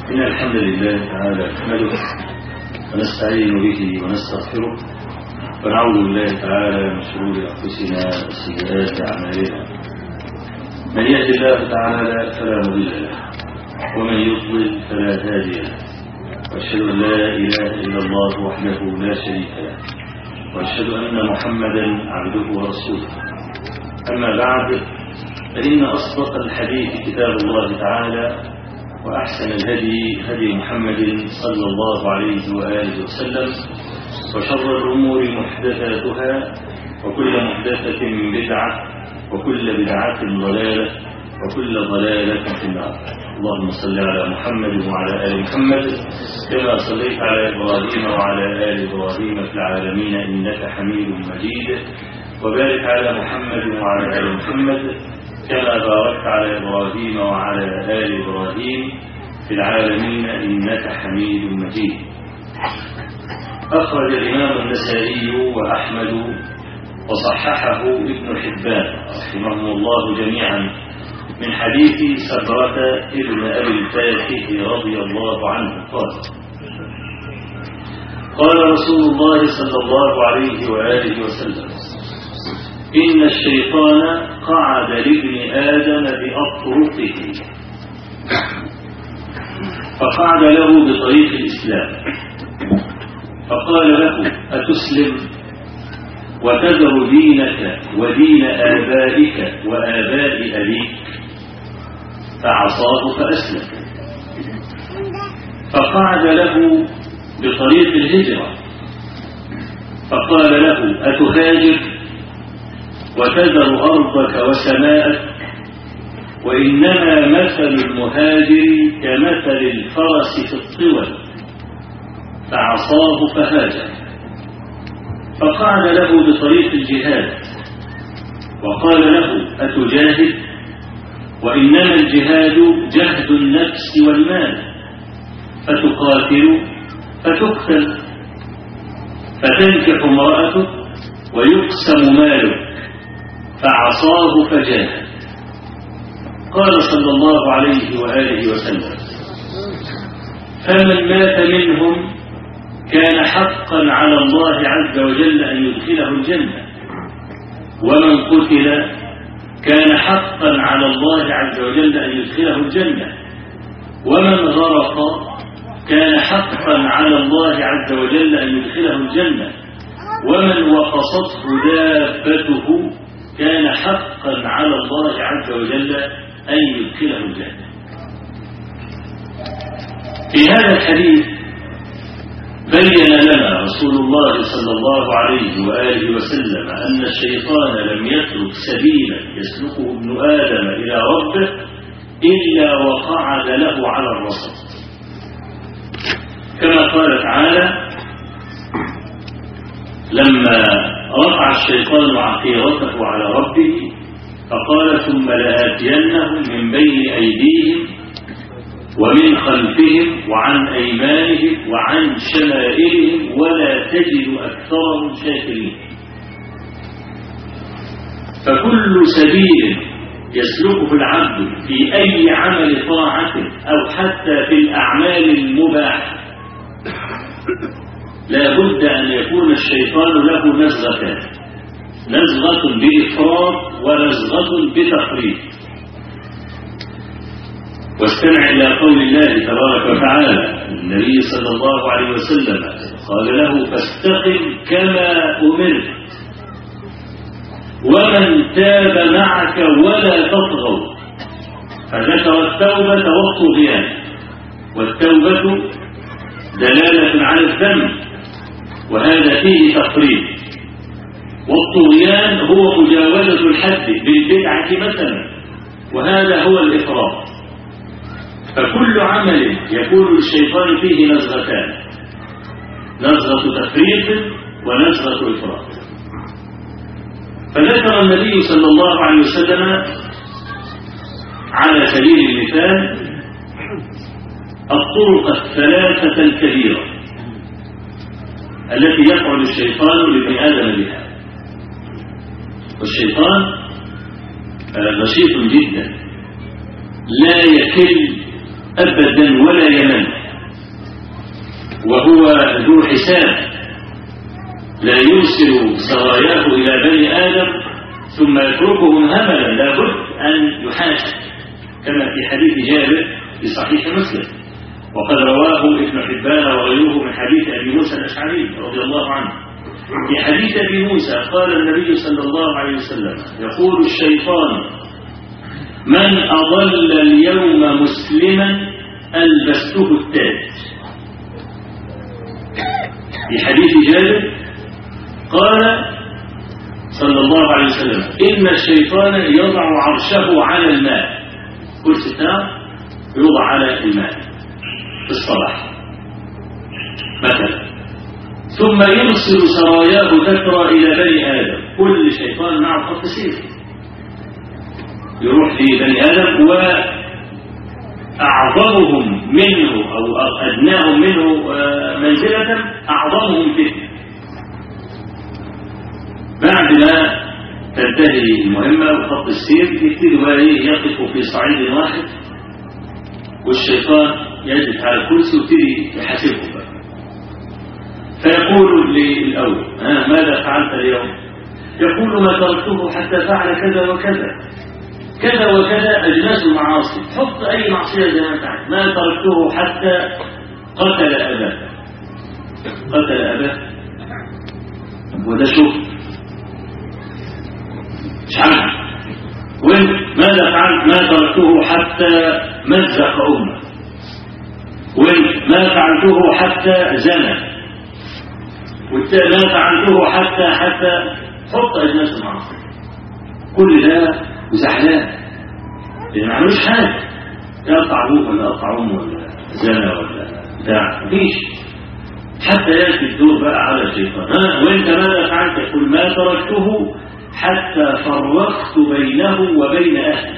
إن الحمد لله تعالى نحمده ونستعين به ونستغفره ونعوذ بالله تعالى من شرور أنفسنا وسيئات أعمالنا من يهد الله تعالى فلا مضل له ومن يضلل فلا هادي له وأشهد أن لا إله إلا الله وحده لا شريك له وأشهد أن محمدا عبده ورسوله أما بعد فإن أصدق الحديث كتاب الله تعالى وأحسن الهدي هدي محمد صلى الله عليه وآله وسلم وشر الأمور محدثاتها وكل محدثة بدعة وكل بدعة ضلالة وكل ضلالة في النار اللهم صل على محمد وعلى آل محمد كما صليت على إبراهيم وعلى آل إبراهيم في العالمين إنك حميد مجيد وبارك على محمد وعلى آل محمد كما باركت على إبراهيم وعلى آل إبراهيم في العالمين إنك حميد مجيد أخرج الإمام النسائي وأحمد وصححه ابن حبان رحمهم الله جميعا من حديث سبرة ابن أبي الفاتح رضي الله عنه قال قال رسول الله صلى الله عليه وآله وسلم إن الشيطان قعد لابن آدم بأطرقه فقعد له بطريق الإسلام فقال له أتسلم وتذر دينك ودين آبائك وآباء أبيك فعصاه فأسلم فقعد له بطريق الهجرة فقال له أتهاجر وتذر أرضك وسماءك وإنما مثل المهاجر كمثل الفرس في الطول فعصاه فهاجر فقعد له بطريق الجهاد وقال له أتجاهد وإنما الجهاد جهد النفس والمال فتقاتل فتقتل فتنكح امرأتك ويقسم مالك فعصاه فجاهد قال صلى الله عليه وآله وسلم فمن مات منهم كان حقا على الله عز وجل أن يدخله الجنة ومن قتل كان حقا على الله عز وجل أن يدخله الجنة ومن غرق كان حقا على الله عز وجل أن يدخله الجنة ومن وقصته دابته كان حقا على الله عز وجل أن يدخله الجنة في هذا الحديث بين لنا رسول الله صلى الله عليه وآله وسلم أن الشيطان لم يترك سبيلا يسلكه ابن آدم إلى ربه إلا وقعد له على الرصد كما قال تعالى لما رفع الشيطان عقيرته على ربه فقال ثم لآتينهم من بين أيديهم ومن خلفهم وعن أيمانهم وعن شمائلهم ولا تجد أكثرهم شاكرين فكل سبيل يسلكه العبد في أي عمل طاعة أو حتى في الأعمال المباحة لا بد أن يكون الشيطان له نزغتان نزغة بإفراط ونزغة بتفريط واستمع إلى قول الله تبارك وتعالى النبي صلى الله عليه وسلم قال له فاستقم كما أمرت ومن تاب معك ولا تطغوا فذكر التوبة والطغيان والتوبة دلالة على الذنب وهذا فيه تفريط والطغيان هو مجاوزة الحد بالبدعة مثلا وهذا هو الإفراط فكل عمل يكون للشيطان فيه نزغتان نزغة تفريط ونزغة إفراط فذكر النبي صلى الله عليه وسلم على سبيل المثال الطرق الثلاثة الكبيرة التي يقعد الشيطان لابن آدم بها والشيطان نشيط جدا لا يكل أبدا ولا يمل وهو ذو حساب لا يرسل سراياه إلى بني آدم ثم يتركهم هملا لابد أن يحاسب كما في حديث جابر في صحيح مسلم وقد رواه ابن حبان وغيره من حديث أبي موسى الأشعري رضي الله عنه في حديث أبي موسى قال النبي صلى الله عليه وسلم يقول الشيطان من أضل اليوم مسلما ألبسته التاج في حديث جابر قال صلى الله عليه وسلم إن الشيطان يضع عرشه على الماء كرسي بتاعه يوضع على الماء في الصباح مثلا ثم يرسل سراياه تترى إلى بني آدم كل شيطان معه خط سير يروح لبني آدم وأعظمهم منه أو أدناهم منه منزلة أعظمهم فتنة بعد ما تنتهي المهمة وخط السير يبتدي بقى ايه يقف في صعيد واحد والشيطان يجلس على الكرسي ويبتدي يحاسبه بقى فيقول للأول ها ماذا فعلت اليوم؟ يقول ما تركته حتى فعل كذا وكذا كذا وكذا أجناس المعاصي حط أي معصية زي ما فعل ما تركته حتى قتل أباه قتل أباه وده شوف مش عارف وانت ماذا فعلت ما تركته حتى مزق امه وانت ما فعلته حتى زنى ما فعلته حتى حتى حط اجناس المعاصي كل ده وزعلان لان ما عملوش حاجه يقطع ابوه ولا يقطع امه ولا زنى ولا بتاع مفيش حتى ياتي الدور بقى على الشيطان ها وانت ماذا فعلت يقول ما تركته حتى فرقت بينه وبين أهله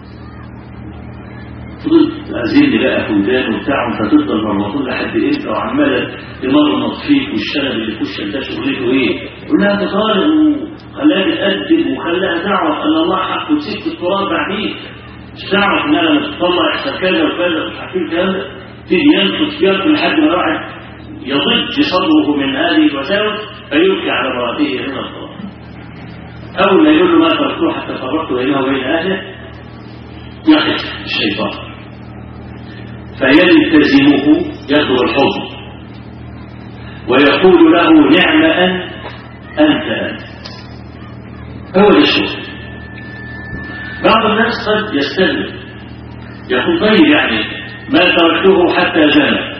فضلت أزيد بقى فودان وبتاع فتفضل مرمطون لحد إمتى وعمالة تمرمط فيك والشنب اللي في وشك ده شغلته إيه؟ يقول لها تطالب وخلاها تأدب وخلاها تعرف أن الله حق وتسيب التراب بعدين مش تعرف إن أنا لما تطلع يحصل كذا وكذا مش عارفين كذا تيجي ينقص فيها لحد ما واحد يضج صدره من هذه الوساوس فيبكي على امرأته من الطلاق أول ما يقول له ما تركته حتى فرقت بينه وبين أهله يقف الشيطان فيلتزمه ياخذ الحضن ويقول له نعم أنت أنت أنت هو ده الشغل بعض الناس قد يستلم يقول طيب يعني ما تركته حتى زنى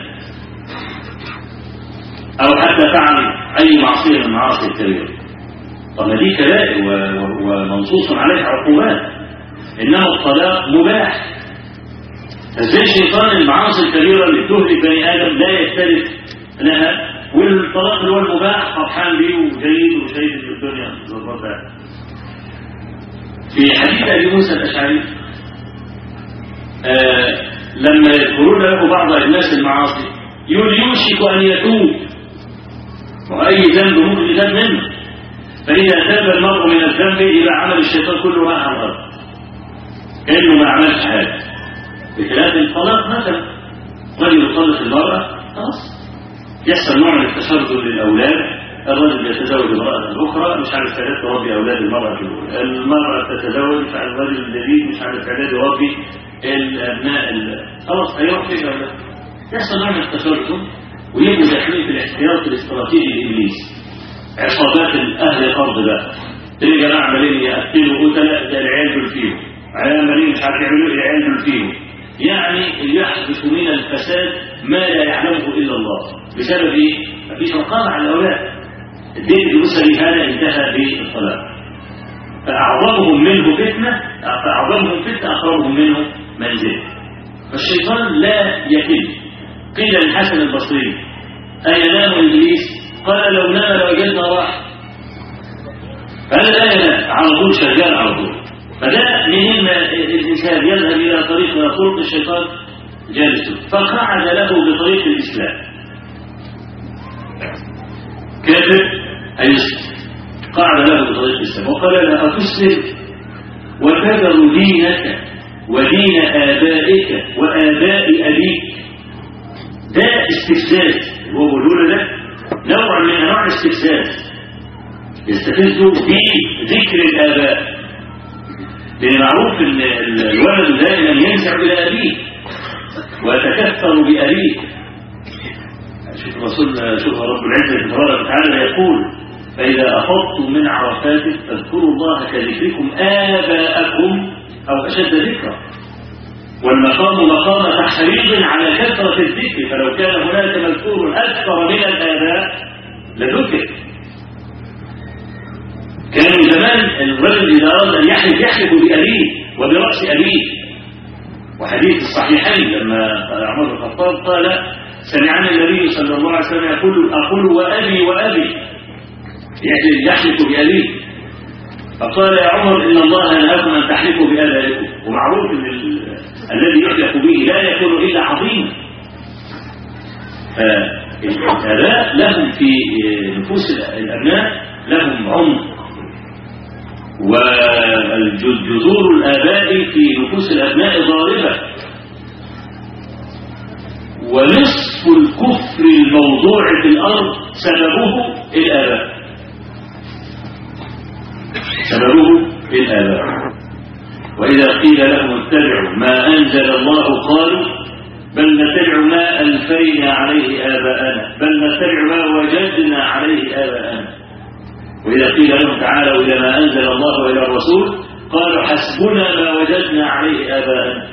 أو حتى فعل أي معصية من المعاصي الكبيرة طب ما دي كبائر ومنصوص عليها عقوبات انما الطلاق مباح ازاي الشيطان المعاصي الكبيره اللي تهلك بني ادم لا يختلف لها والطلاق اللي هو المباح فرحان بيه وجيد وشايف ان الدنيا ظبطها في حديث ابي موسى الاشعري آه لما يذكرون له بعض الناس المعاصي يقول يوشك ان يتوب واي ذنب ممكن يتاب منه فإذا تاب المرء من الذنب إلى عمل الشيطان كله ما على الأرض كأنه ما عملش حاجة بخلاف الطلاق مثلا رجل يطلق المرأة خلاص يحصل نوع من التشرذم للأولاد الرجل يتزوج امرأة أخرى مش عارف كذا تربي أولاد المرأة الأولى المرأة تتزوج مش عارف الرجل الجديد مش عارف كذا يربي الأبناء خلاص هيروح فين أولاد يحصل نوع من التشرذم ويبقوا داخلين في الاحتياط الاستراتيجي لإبليس عصابات اهل الارض بقى تلاقي جماعه عمالين يقتلوا قتله ده العيال دول فيهم عمالين مش عارف يعملوا ايه العيال دول فيهم يعني يحدث من الفساد ما لا يعلمه الا الله بسبب ايه؟ مفيش رقابه على الاولاد الدين الاسري هذا انتهى بالطلاق فاعظمهم منه فتنه فاعظمهم فتنه اقربهم منه منزله فالشيطان لا يكل قيل للحسن البصري اينام ابليس قال لو نام لوجدنا راحة فهذا لا ينام على طول شغال على طول فده منين الإنسان يذهب إلى طريق من طرق الشيطان جالس فقعد له بطريق الإسلام كافر هيسلم قعد له بطريق الإسلام وقال له أتسلم وتذر دينك ودين آبائك وآباء أبيك ده استفزاز هو بيقولوا ده نوع من أنواع الاستفزاز يستفزوا بذكر الآباء لأن معروف أن الولد دائما ينزع إلى أبيه ويتكثر بأبيه شوف رسولنا شوف رب العزة تبارك وتعالى يقول فإذا أفضتم من عرفات فاذكروا الله كذكركم آباءكم أو أشد ذكرا والمقام مقام تحريض على كثرة الذكر فلو كان هناك مذكور أكثر من الآباء لذكر كان زمان الرجل إذا أراد أن يحلف يحلف بأبيه وبرأس أبيه وحديث الصحيحين لما عمر بن الخطاب قال سمعنا النبي صلى الله عليه وسلم يقول أقول وأبي وأبي يحلف بأبيه فقال يا عمر إن الله نهاكم أن تحلفوا بآبائكم ومعروف أن الذي يحلف به لا يكون إلا عظيما فالآباء لهم في نفوس الأبناء لهم عمق وجذور الآباء في نفوس الأبناء ضاربة ونصف الكفر الموضوع في الأرض سببه الآباء سببه الآباء وإذا قيل لهم اتبعوا ما أنزل الله قالوا بل نتبع ما ألفينا عليه آباءنا بل نتبع ما وجدنا عليه آباءنا وإذا قيل لهم تعالوا إلى ما أنزل الله وإلى الرسول قالوا حسبنا ما وجدنا عليه آباءنا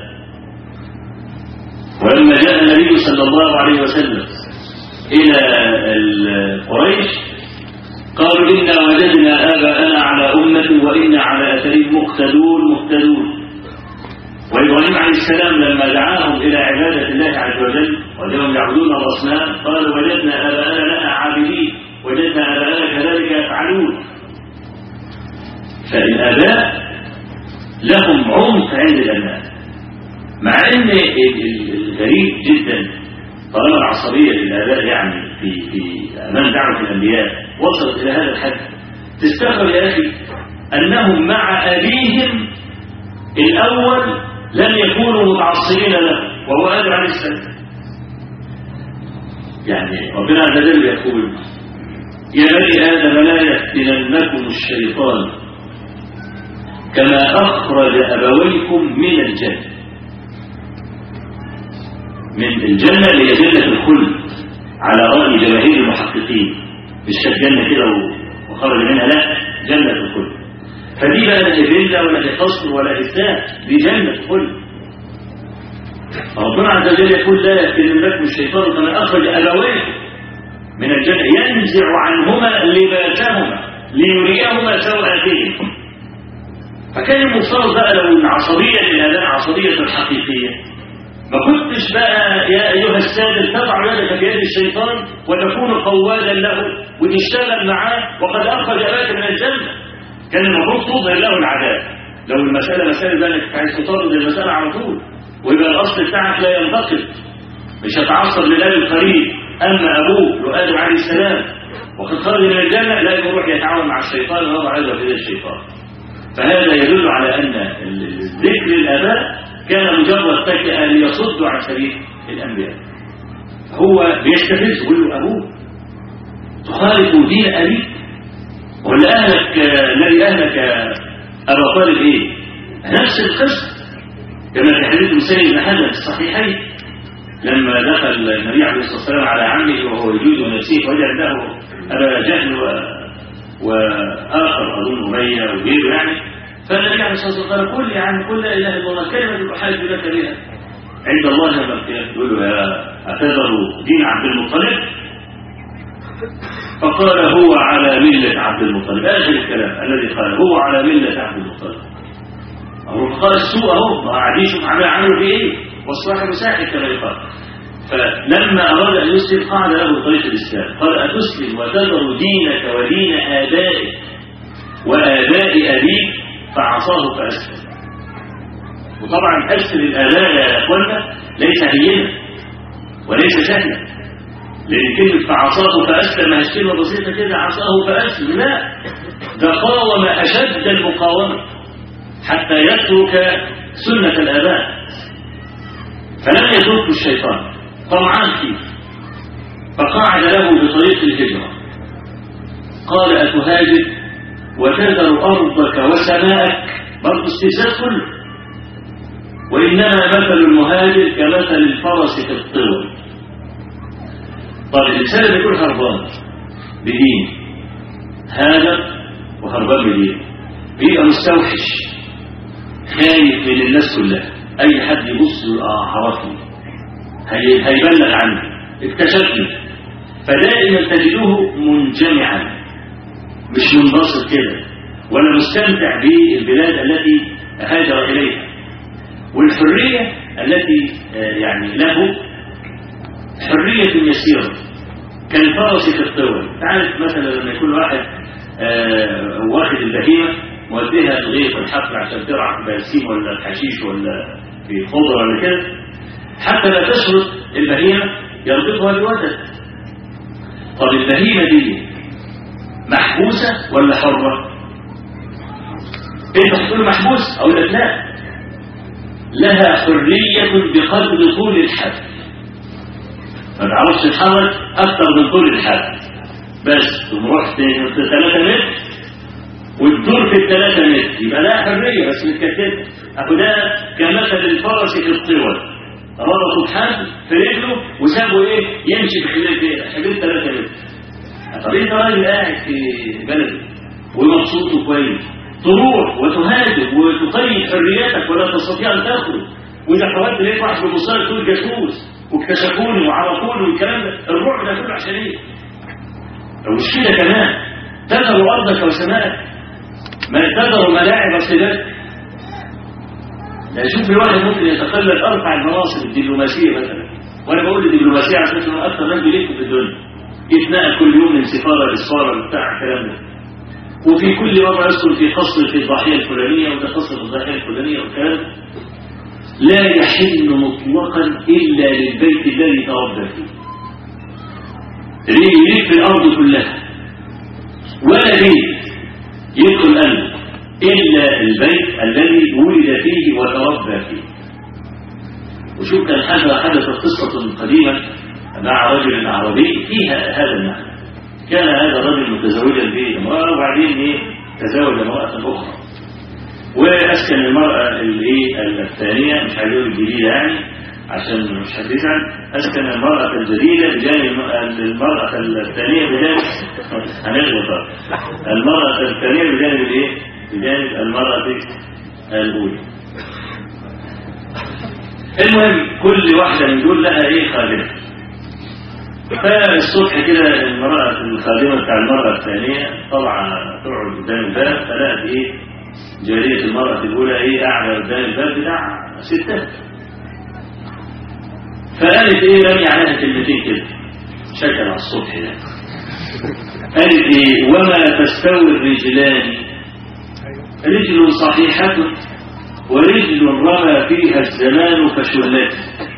ولما جاء النبي صلى الله عليه وسلم إلى قريش قالوا إنا وجدنا آباءنا على أمة وإنا على أثرهم مقتدون مقتدون وإبراهيم عليه السلام لما دعاهم إلى عبادة الله عز وجل وجدهم يعبدون الأصنام قالوا وجدنا آباءنا لها عابدين وجدنا آباءنا كذلك يفعلون فالآباء لهم عمق عند الأبناء مع أن الغريب جدا طالما العصبية للآباء يعني في في أمام دعوة الأنبياء وصلت إلى هذا الحد تستغرب يا أخي أنهم مع أبيهم الأول لم يكونوا متعصبين له وهو آدم عليه السلام يعني ربنا عز وجل يقول يا بني آدم لا يفتننكم الشيطان كما أخرج أبويكم من الجنة من الجنة اللي هي جنة الخلد على رأي جماهير المحققين مش كانت جنة كده وخرج منها لا جنة الخلد فدي بقى لا فيلا ولا في قصر ولا في بتاع دي جنة الخلد ربنا عز وجل يقول لا يفتننكم الشيطان كما أخرج أبويكم من الجنة ينزع عنهما لباسهما ليريهما سوءاتهم فكان المفترض بقى لو العصبية للأداء عصبية حقيقية ما كنتش بقى يا أيها السادة تضع يدك في يد الشيطان وتكون قوادا له وتشتغل معاه وقد أخرج أباك من الجنة كان المفروض تظهر له العذاب لو المسألة مسألة بقى انك عايز تطرد المسألة على طول ويبقى الأصل بتاعك لا ينتقد مش هتعصب لله القريب أما أبوه وآدم عليه السلام وقد خرج من الجنة لا يروح يتعاون مع الشيطان ويضع يده في يد الشيطان فهذا يدل على أن ذكر الآباء كان مجرد تكئة ليصدوا عن سبيل الأنبياء هو بيستفز يقول له أبوه تخالف دين أبيك ولا أهلك الذي أهلك أبا طالب إيه نفس القصة كما في حديث مسيد بن حزم في الصحيحين لما دخل النبي عليه الصلاة والسلام على عمه وهو يجود نفسه وجد له أبا جهل و... وآخر أظن أمية وغيره يعني فالنبي عليه الصلاة والسلام قال قل يا عم قل لا إله إلا الله كلمة أحاج لك بها عند الله يوم القيامة يقول له يا أتذر دين عبد المطلب فقال هو على ملة عبد المطلب آخر الكلام الذي قال هو على ملة عبد المطلب أهو قال السوء أهو ما قاعدين يشوف عمل عمله في إيه والصاحب ساحب كما يقال فلما أراد أن يسلم قعد له طريق الإسلام قال أتسلم وتذر دينك ودين آبائك وآباء أبيك فعصاه فأسلم وطبعا أسر الآباء يا أخوانا ليس هينا وليس سهلا لأن كلمة فعصاه فأسلم مش كلمة بسيطة كده عصاه فأسلم لا ده قاوم أشد المقاومة حتى يترك سنة الآباء فلم يترك الشيطان طمعان فيه فقاعد له بطريق الهجرة قال أتهاجر وتذر أرضك وسماءك برضه استهزاء كله وإنما مثل المهاجر كمثل الفرس في الطول طب الإنسان اللي يكون هربان بدين هذا وهربان بدين بيبقى مستوحش خايف من الناس كلها أي حد يبص آه عرفني هي- هيبلغ عني اكتشفني فدائما تجده منجمعا مش منبسط كده ولا مستمتع بالبلاد التي هاجر إليها والحرية التي آه، يعني له حرية يسيرة كالفرس في الطول تعرف مثلا لما يكون واحد آه، واخد البهيمة موديها الغيط الحقل عشان ترعى في بلسيم ولا في حشيش ولا في خضرة ولا كده حتى لا تشرط البهيمة يربطها بوتد طب البهيمة دي محبوسة ولا حرة؟ انت هتقول محبوس اقول لك لا لها حرية بقدر طول الحبل ما تعرفش تتحرك اكتر من طول الحبل بس تقوم رحت 3 متر وتدور في الثلاثة متر يبقى لها حرية بس متكتفة أخو ده كمثل الفرس في الطول ربطوا بحبل في رجله وسابوا ايه يمشي بخلال ايه خلال 3 متر طب انت راجل قاعد في بلدك ومبسوط وكويس تروح وتهاجم وتقيد حريتك ولا تستطيع ان تخرج واذا حاولت لقيت واحد بالمصاري تقول جاسوس واكتشفوني وعرفوني والكلام ده الرعب ده كله عشان ايه؟ مش كده كمان تذر ارضك وسماءك ما تذر ملاعب صلاتك لا شوف الواحد ممكن يتخلى ارفع المناصب الدبلوماسيه مثلا وانا بقول الدبلوماسيه عشان كده اكثر ناس بيلفوا في الدنيا يتنقل كل يوم من سفاره لسفاره بتاع الكلام ده وفي كل مرة يدخل في قصر في الضاحية الفلانية وده قصر في الضاحية الفلانية والكلام لا يحل مطلقا إلا للبيت الذي تربى فيه ليه يلف الأرض كلها ولا بيت يدخل قلبه إلا البيت الذي ولد فيه وتربى فيه وشوف كان هذا حدثت قصة قديمة مع رجل عربي فيها هذا المعنى كان هذا الرجل متزوجا بامرأة وبعدين ايه تزوج امرأة أخرى وأسكن المرأة الايه الثانية مش عايز أقول الجديدة يعني عشان مش هتزعل أسكن المرأة الجديدة بجانب المرأة الثانية بجانب هنغلط المرأة الثانية بجانب الايه؟ بجانب المرأة الأولى المهم كل واحدة من دول لها ايه خادمة فالصبح كده المرأة الخادمة بتاع المرأة الثانية طبعا تقعد قدام الباب فلقت ايه جارية المرأة الأولى ايه قاعدة قدام الباب بتاع ستات فقالت ايه رمي عليها كلمتين كده شكل على الصبح ده قالت ايه وما تستوي الرجلان رجل صحيحة ورجل رمى فيها الزمان فشلت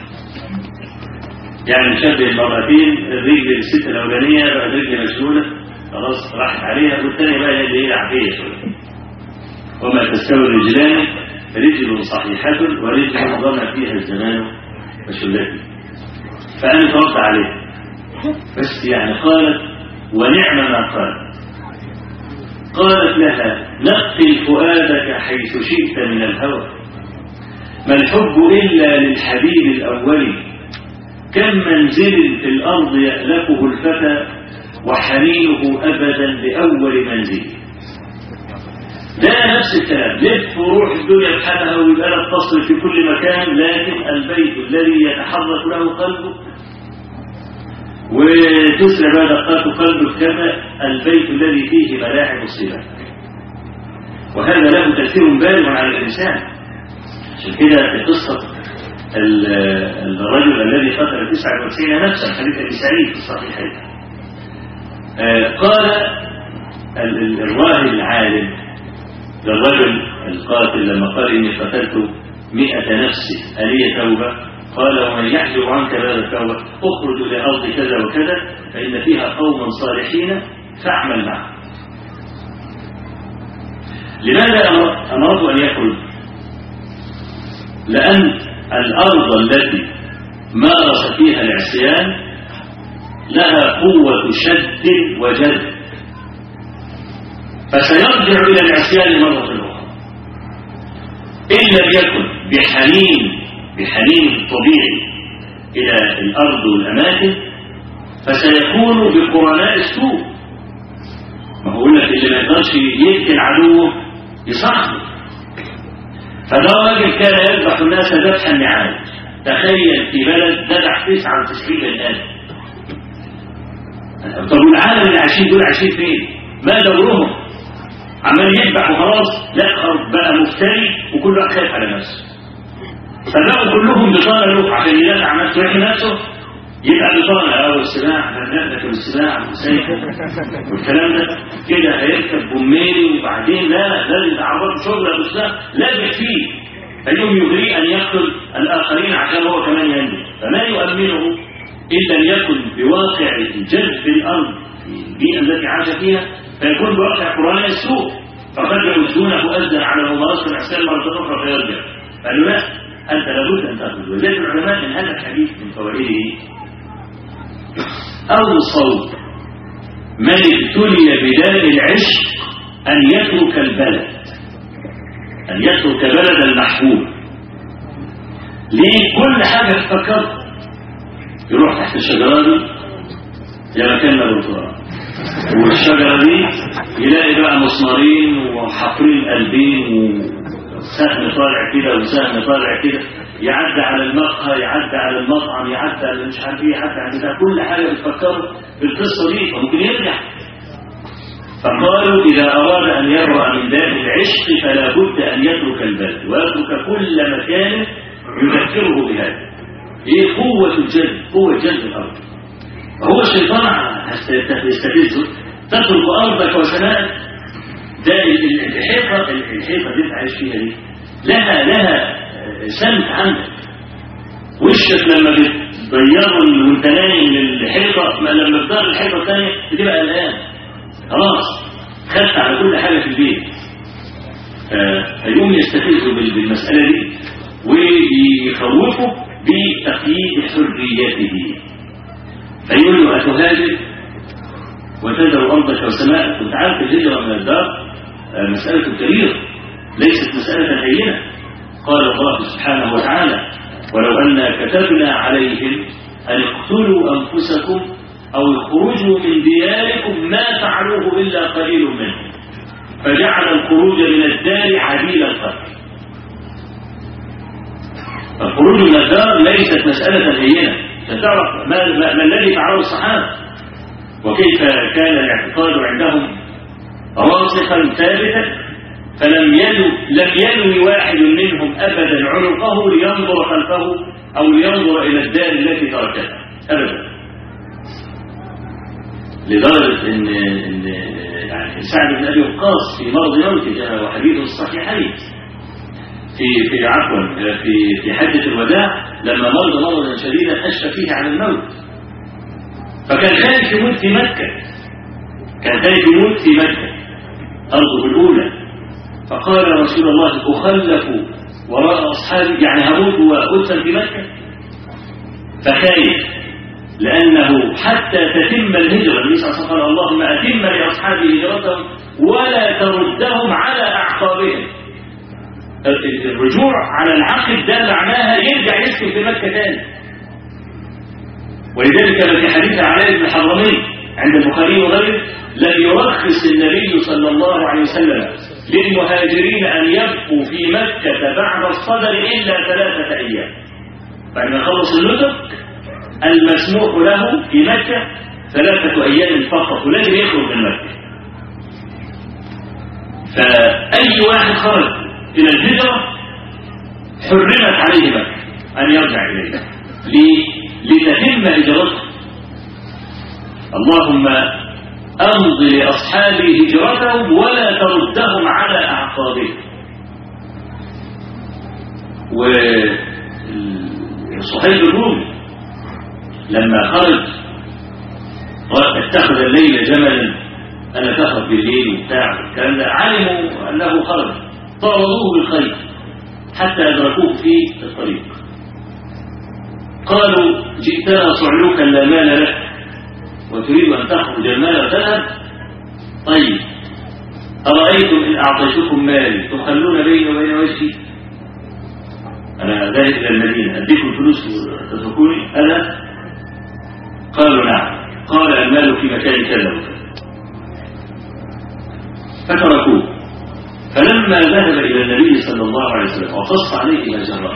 يعني نشبه المرأتين الرجل الست الأولانية بقى رجل مشلولة خلاص راحت عليها والثانية بقى هي اللي هي عافية شوية وما تستوي الرجلان رجل صحيحة ورجل رمى فيها الزمان فشلت فأنا ترد عليه بس يعني قالت ونعم ما قالت قالت لها نقل فؤادك حيث شئت من الهوى ما الحب إلا للحبيب الأول كم منزل في الأرض يألفه الفتى وحنينه أبدا لأول منزل ده نفس الكلام لف وروح الدنيا بحالها ويبقى لك تصل في كل مكان لكن البيت الذي يتحرك له قلبك وتسرع دقات قلبك كما البيت الذي فيه ملاعب الصبا وهذا له تأثير بالغ على الإنسان عشان كده في قصة الرجل الذي قتل 99 نفسا حديث ابي سعيد في الصحيحين قال الراهب العالم للرجل القاتل لما قال اني قتلت 100 نفس الي توبه قال ومن يحجب عنك باب التوبه اخرج الى ارض كذا وكذا فان فيها قوما صالحين فاعمل معهم لماذا امرت ان يخرج لأن الأرض التي مارس فيها العصيان لها قوة شد وجذب فسيرجع إلى العصيان مرة أخرى إن لم يكن بحنين بحنين طبيعي إلى الأرض والأماكن فسيكون بقرناء السوء ما هو لك اللي ما يقدرش يقتل عدوه يصاحبه فده راجل كان يذبح الناس ذبح النعام تخيل في بلد ذبح 99 الآن طب والعالم اللي عايشين دول عايشين فين؟ ما دورهم؟ عمال يذبح وخلاص لا بقى مفتري وكل واحد خايف على نفسه فبقوا كلهم بطانه له عشان يدافع عن نفسه ويحمي نفسه يبقى بطانه اه والسلاح هنأتك بالسلاح والسيف والكلام ده كده هيركب بوميري وبعدين لا لازم تعرض شغل ابو سلاح لازم فيه فيوم يغري ان يقتل الاخرين عشان هو كمان ينجو فما يؤمنه ان لم يكن بواقع جذب الارض في البيئه التي عاش فيها فيكون بواقع قرآن السوء فقد يعزونه أذن على ممارسة الإحسان مرة أخرى فيرجع قالوا لا أنت لابد أن تأخذ وذلك العلماء من هذا الحديث من فوائده أوصوا من ابتلي بداء العشق أن يترك البلد أن يترك بلد المحبوب ليه كل حاجة تفكر يروح تحت الشجرة دي يا مكان الرطوبة والشجرة دي يلاقي بقى مسمارين وحفرين قلبين وسهم طالع كده وسهم طالع كده يعدي على المقهى يعدي على المطعم يعدي على مش عارف ايه يعدي على ده كل حاجه بتفكروا في القصه دي فممكن يرجع فقالوا اذا اراد ان يبرا من باب العشق فلا بد ان يترك البلد ويترك كل مكان يذكره بهذا ايه قوه الجذب قوه جذب الارض هو الشيطان يستفزه تترك ارضك وسماءك ده الحيطه الحيطه اللي انت عايش فيها دي لها لها سمت عندك وشك لما بتغيره وانت نايم للحيطه لما بتغير الحيطه الثانيه بتبقى قلقان خلاص خدت على كل حاجه في البيت فيقوم يستفزه بالمساله دي ويخوفه بتقييد حريته فيقول له أتهاجر وتذر أرضك وسماءك وانت عارف الهجرة من الدار مسألة كبيرة ليست مسألة هينة قال الله سبحانه وتعالى ولو أن كتبنا عليهم أن اقتلوا أنفسكم أو اخرجوا من دياركم ما فعلوه إلا قليل منهم فجعل الخروج من الدار عديل القتل الخروج من الدار ليست مسألة هينة ستعرف ما, ما, ما الذي فعله الصحابة وكيف كان الاعتقاد عندهم راسخا ثابتا فلم يلو لم يلوي واحد منهم ابدا عنقه لينظر خلفه او لينظر الى الدار التي تركتها ابدا لدرجه ان ان يعني سعد بن ابي وقاص في مرض موته جاء وحديث الصحيحين في في عفوا في في حجه الوداع لما مرض مرضا شديدا اشفى فيه على الموت فكان خايف يموت في مكه كان خايف يموت في مكه ارضه الاولى فقال رسول الله اخلف وراء اصحابي يعني هموت وادفن في مكه فخايف لانه حتى تتم الهجره النبي صلى الله عليه وسلم قال اللهم اتم لاصحابي هجرتهم ولا تردهم على اعقابهم الرجوع على العقد ده معناها يرجع يسكن في مكة تاني ولذلك في حديث علي بن حرمين عند البخاري وغيره لم يرخص النبي صلى الله عليه وسلم للمهاجرين أن يبقوا في مكة بعد الصدر إلا ثلاثة أيام بعد ما يخلص النسك المسموح له في مكة ثلاثة أيام فقط ولازم يخرج من مكة فأي واحد خرج إلى الهجرة حرمت عليه مكة أن يرجع إليها لتتم هجرته اللهم أمض لأصحابي هجرتهم ولا تردهم على أعقابهم وصحيح الرومي لما خرج اتخذ الليل جملا أنا تخرج بالليل وبتاع الكلام ده علموا أنه خرج طردوه بالخير حتى أدركوه في الطريق قالوا جئتنا صعلوكا لا مال لك وتريد أن تخرج المال وتذهب طيب أرأيتم إن أعطيتكم مالي تخلون بيني وبين وجهي أنا ذاهب إلى المدينة أديكم فلوس تتركوني ألا قالوا نعم قال المال في مكان كذا وكذا فتركوه فلما ذهب إلى النبي صلى الله عليه وسلم وقص عليه ما جرى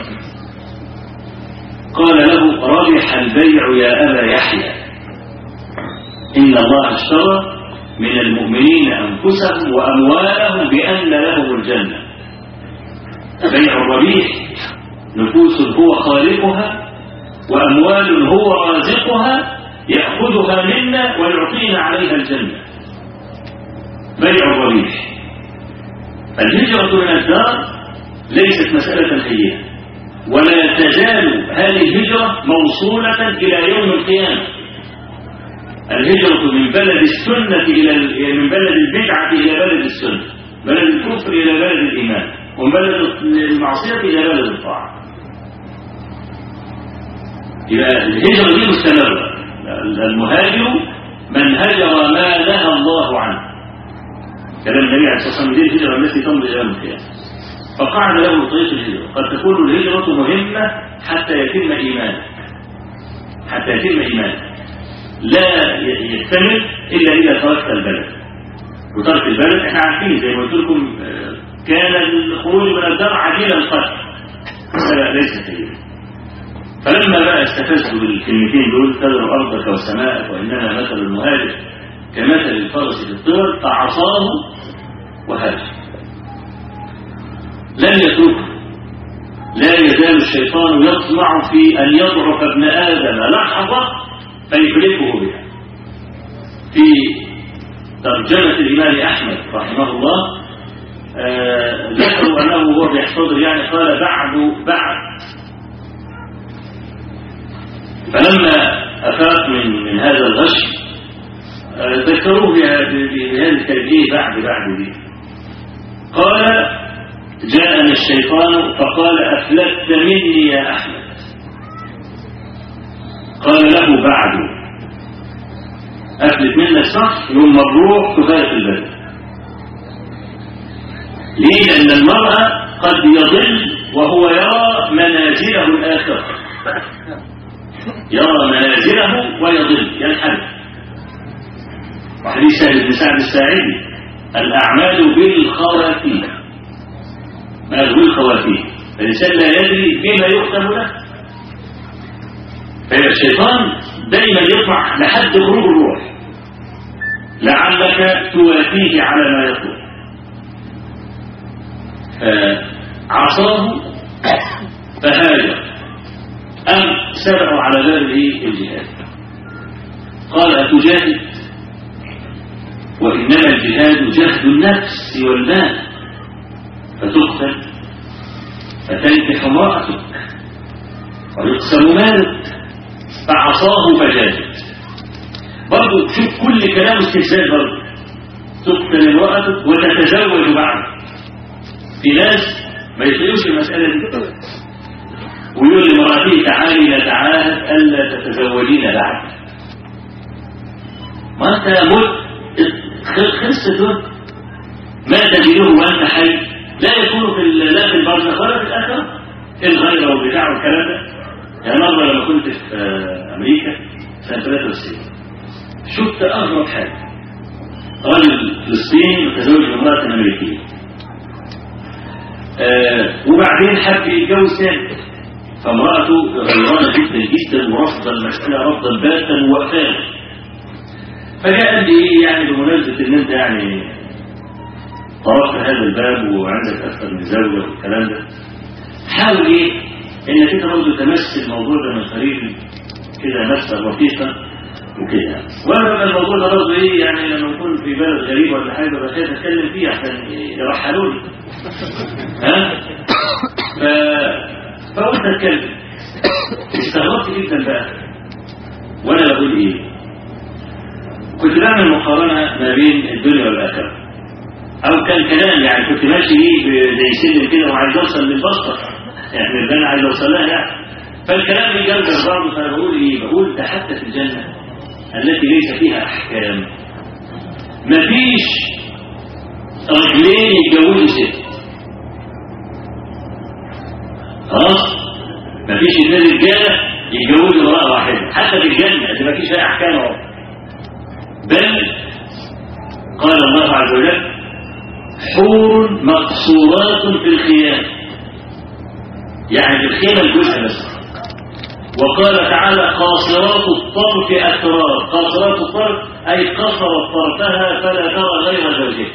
قال له ربح البيع يا أبا يحيى إن الله اشترى من المؤمنين أنفسهم وأموالهم بأن لهم الجنة بيع الربيح نفوس هو خالقها وأموال هو رازقها يأخذها منا ويعطينا عليها الجنة بيع الربيح الهجرة من الدار ليست مسألة هينة ولا تزال هذه الهجرة موصولة إلى يوم القيامة الهجرة من بلد السنة إلى من بلد البدعة إلى بلد السنة بلد الكفر إلى بلد الإيمان ومن بلد المعصية إلى بلد الطاعة إلى الهجرة دي مستمرة المهاجر من هجر ما نهى الله عنه كلام النبي عليه الصلاة والسلام دي الهجرة التي تمضي إلى القيامة فقعد له طريق الهجرة قد تكون الهجرة مهمة حتى يتم إيمانك حتى يتم إيمانك لا يكتمل إلا إذا تركت البلد وترك البلد احنا عارفين زي ما قلت لكم كان الخروج من الدار عجيل القتل لا ليس هي فلما بقى استفزوا بالكلمتين دول تذر أرضك وسماءك وإنما مثل المهاجر كمثل الفرس في الطول فعصاه وهاجر لن يتركه لا يزال الشيطان يطمع في أن يضعف ابن آدم لحظة فيهلكه بها في ترجمة الإمام أحمد رحمه الله آه ذكروا أنه هو بيحتضر يعني قال بعد بعد فلما أفاق من من هذا الغش آه ذكروه بهذه التربية بعد بعد دي قال جاءني الشيطان فقال أفلت مني يا أحمد قال له بعد أفلت منك صح يوم مبروح تفارق البلد ليه لأن المرأة قد يضل وهو يرى منازله الآخرة يرى منازله ويضل ينحرف وحديث سهل بن سعد الساعدي الأعمال بالخواتيم ما بالخواتيم الإنسان لا يدري بما يختم له فالشيطان دائما يطمع لحد خروج الروح لعلك توافيه على ما يقول عصاه فهاجر أم سبعوا على باب الجهاد قال أتجاهد وإنما الجهاد جهد النفس والمال فتقتل فتنكح امرأتك ويقسم مالك فعصاه فجاهد برضه شوف كل كلام استهزاء برضه تقتل امرأتك وتتزوج بعد في ناس ما يطيقوش المسألة دي ويقول لمرأته تعالي نتعاهد ألا تتزوجين بعد ما أنت مت خلصت مت ما تجده وأنت حي لا يكون في لا في البرزخ ولا في الآخرة الغيرة والبتاع والكلام ده يعني مرة لما كنت في أمريكا سنة 63 شفت أغرب حاجة رجل فلسطيني متزوج بامرأة أمريكية آه وبعدين حب يتجوز ثاني فامرأته غيرانة جدا جدا ورفض المسألة رفضا باتا ووقفان فجاء قال لي ايه يعني بمناسبة ان انت يعني طرقت هذا الباب وعندك اكثر من زوجة والكلام ده حاول ايه انك انت برضه تمس الموضوع ده من قريب كده نفسا رفيقا وكده وانا بقى الموضوع ده برضه ايه يعني لما نكون في بلد غريب ولا حاجه ببقى خايف اتكلم فيه عشان يرحلوني ها ف فقلت اتكلم استغربت جدا بقى وانا بقول ايه كنت بعمل مقارنه ما بين الدنيا والاخره او كان كلام يعني كنت ماشي بيه زي سلم كده وعايز اوصل للبسطه يعني اللي انا عايز اوصل لها يعني فالكلام يجرجر بعضه فانا بقول ايه بقول ده حتى في الجنه التي ليس فيها احكام مفيش رجلين يتجوزوا ست خلاص مفيش اثنين رجاله يتجوزوا امراه واحده حتى في الجنه اللي مفيش فيها احكام اهو بل قال الله عز وجل حور مقصورات في الخيام يعني في الخيمه الجزء بس وقال تعالى قاصرات الطرف أتراب قاصرات الطرف أي قصرت طرفها فلا ترى غير زوجها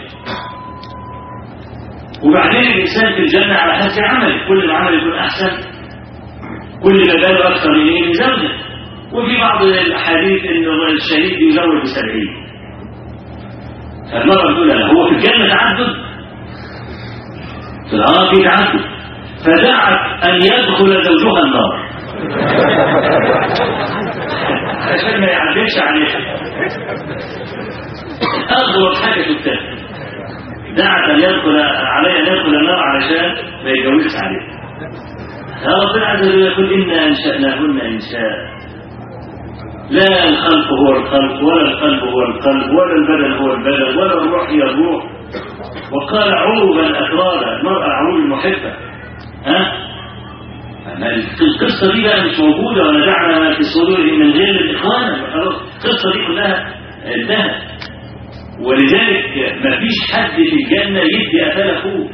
وبعدين الإنسان في الجنة على حسب عمله كل ما عمل يكون أحسن كل ما بال أكثر من إيه من زوجه وفي بعض الأحاديث أن الشهيد يزوج بسبعين فالمرة تقول لا هو في الجنة تعدد في العراق في تعدد فدعت أن يدخل زوجها النار عشان ما يعدلش عليها أغرب حاجة شفتها دعت أن يدخل علي أن يدخل النار علشان ما يتجوزش عليها يا ربنا عز وجل يقول إنا أنشأناهن إنشاء لا الخلق هو الخلق ولا القلب هو القلب ولا البدن هو البدن ولا الروح هي الروح وقال عروبا أترابا المرأة عروب المحبة ها القصة دي بقى مش موجودة ونزعنا ما في صدورهم من غير الإخوان خلاص القصة دي كلها انتهت ولذلك ما فيش حد في الجنة يدي أثال أخوه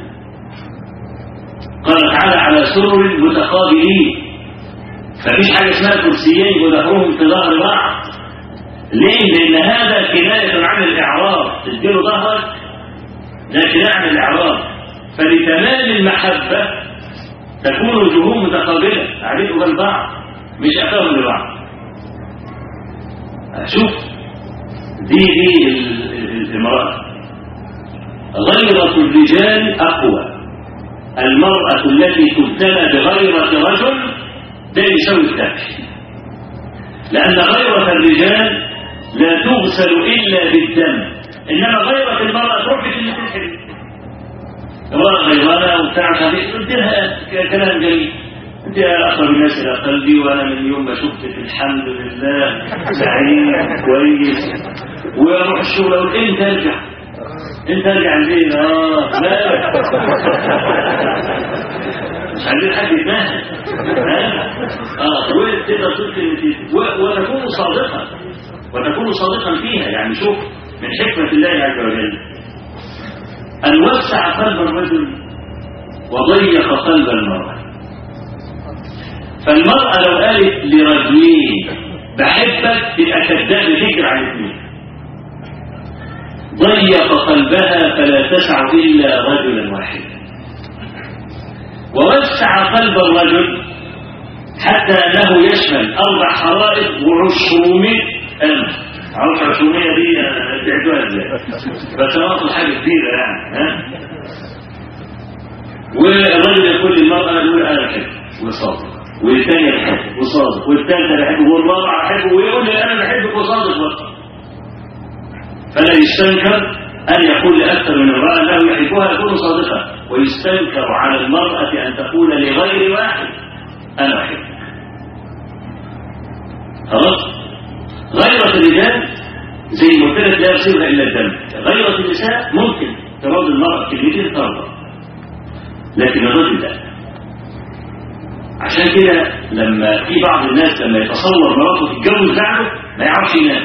قال تعالى على سرر متقابلين فمفيش حاجة اسمها كرسيين وظهرهم في ظهر بعض ليه؟ لأن هذا كناية عن الإعراض تديله ظهرك ده كناية عن الإعراض فلتمام المحبة تكون وجوههم متقابلة قاعدين قبال بعض مش أفاهم لبعض شوف دي دي المرأة غيرة الرجال أقوى المرأة التي تبتلى بغيرة رجل ده يساوي الثاني لأن غيرة الرجال لا تغسل إلا بالدم إنما غيرة المرأة تروح في كلمة الحلم امرأة غيرانة وبتاع خفيف قلت لها كلام جميل انت يا اقرب الناس الى قلبي وانا من يوم ما شفتك الحمد لله سعيد كويس واروح الشغل اقول انت ارجع انت ارجع البيت اه لا مش عايزين حد يتنهى اه وتقدر تقول كلمتين وتكون صادقا وتكون صادقا فيها يعني شوف من حكمة الله عز وجل أن وسع قلب الرجل وضيق قلب المرأة فالمرأة لو قالت لرجلين بحبك تبقى كذاب ذكر عن اثنين ضيق قلبها فلا تسع إلا رجلا واحدا ووسع قلب الرجل حتى أنه يشمل أربع حرائق وعشرمية ألف عارف عشرمية دي تعدوها ازاي بس أنا حاجة كبيرة يعني ها والرجل يقول للمرأة يقول أنا بحب وصادق والثانية بحب وصادق والثالثة بحب والرابعة بحب ويقول لي أنا بحبك وصادق برضه فلا يستنكر أن يقول لأكثر من امرأة أنه يحبها يكون صادقا ويستنكر على المرأة أن تقول لغير واحد أنا أحبك خلاص غيرة الرجال زي ما قلت لك لا يصيبها إلا الدم غيرة النساء ممكن تراضي المرأة كلمتين ترضى لكن الرجل لا عشان كده لما في بعض الناس لما يتصور مراته تتجوز بعده ما يعرفش ينام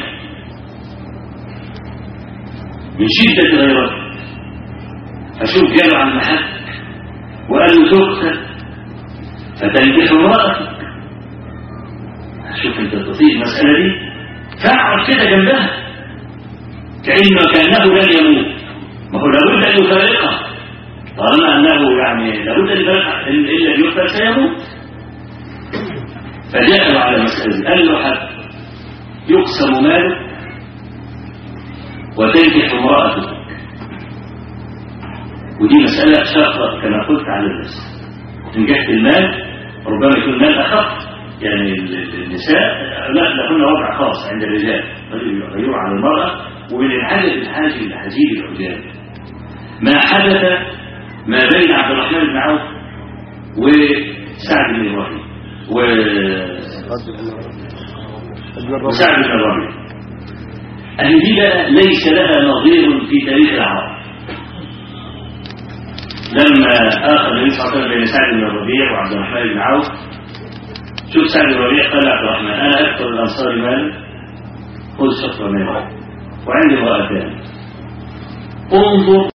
من شدة غيرته فشوف جاله عن محك وقال له تقتل فتنكح امرأتك شوف انت تطيق المسألة دي فاعرف كده جنبها كأنه كأنه لن يموت ما هو لابد أن يفارقها طالما أنه يعني لابد أن يفارقها إلا أن يفارق سيموت فجاءوا على مسألة قال له حد يقسم مالك وتنكح امرأتك ودي مسألة شاقة كما قلت على الناس نجحت المال ربما يكون مال أخف يعني النساء لا لهن وضع خاص عند الرجال يغيروا على المرأة ومن الحاجة للحاجة لحجيب الحجاب ما حدث ما بين عبد الرحمن بن عوف وسعد بن ابراهيم و... وسعد بن ابراهيم أهل دي بقى ليس لها نظير في تاريخ العرب لما آخر النبي صلى الله عليه وسلم بين سعد بن الربيع وعبد الرحمن بن عوف شوف سعد بن الربيع قال عبد الرحمن أنا أكثر الأنصار مالا خذ شطر مالي وعندي امرأتان انظر